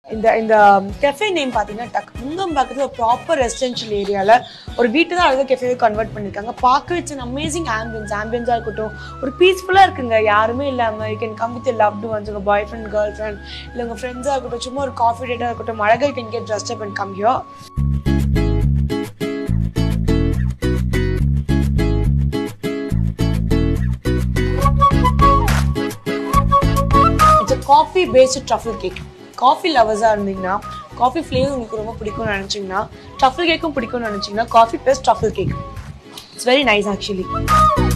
இந்த இந்த cafe name பார்த்தீங்கன்னா டக் முங்கம் பக்கத்தில் ஒரு ப்ராப்பர் ரெசிடென்ஷியல் ஏரியாவில் ஒரு வீட்டு தான் அழகாக கெஃபே கன்வெர்ட் பண்ணியிருக்காங்க பார்க்க வச்சு அமேசிங் ஆம்பியன்ஸ் ஆம்பியன்ஸாக இருக்கட்டும் ஒரு பீஸ்ஃபுல்லாக இருக்குங்க யாருமே இல்லாமல் you can come with love once உங்கள் பாய் ஃப்ரெண்ட் கேர்ள் ஃப்ரெண்ட் இல்லை உங்கள் ஃப்ரெண்ட்ஸாக இருக்கட்டும் சும்மா ஒரு காஃபி டேட்டாக இருக்கட்டும் அழகாக can get dressed up and come here it's a coffee based truffle cake coffee லவர்ஸாக இருந்தீங்கன்னா காஃபி ஃப்ளேவர் உங்களுக்கு ரொம்ப பிடிக்கும்னு நினச்சிங்கன்னா ட்ரஃபிள் கேக்கும் பிடிக்கும்னு நினச்சிங்கன்னா coffee based truffle cake it's very nice actually